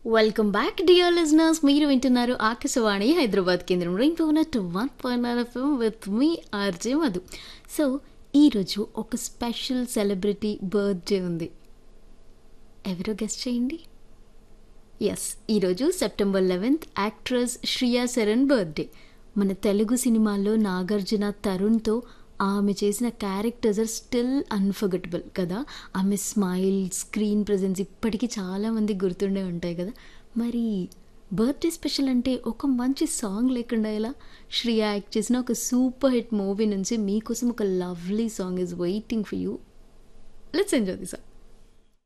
welcome back dear listeners మీరు వింటున్నారు ఆకాశవాణి హైదరాబాద్ కేంద్రం rainbow two one point FM with మీ ఆర్జే మధు సో ఈరోజు ఒక స్పెషల్ సెలబ్రిటీ బర్త్డే ఉంది ఎవరో గెస్ట్ చేయండి ఎస్ ఈరోజు September eleventh actress Shriya Saran birthday మన తెలుగు సినిమాల్లో నాగార్జున తరుణ్తో ఆమె చేసిన క్యారెక్టర్స్ ఆర్ స్టిల్ అన్ఫర్గటబుల్ కదా ఆమె స్మైల్ స్క్రీన్ ప్రజెన్స్ ఇప్పటికీ చాలామంది గుర్తుండే ఉంటాయి కదా మరి బర్త్డే స్పెషల్ అంటే ఒక మంచి సాంగ్ లేకుండా ఎలా శ్రియా యాక్ట్ చేసిన ఒక సూపర్ హిట్ మూవీ నుంచి మీకోసం ఒక lovely song is waiting for you let's enjoy the song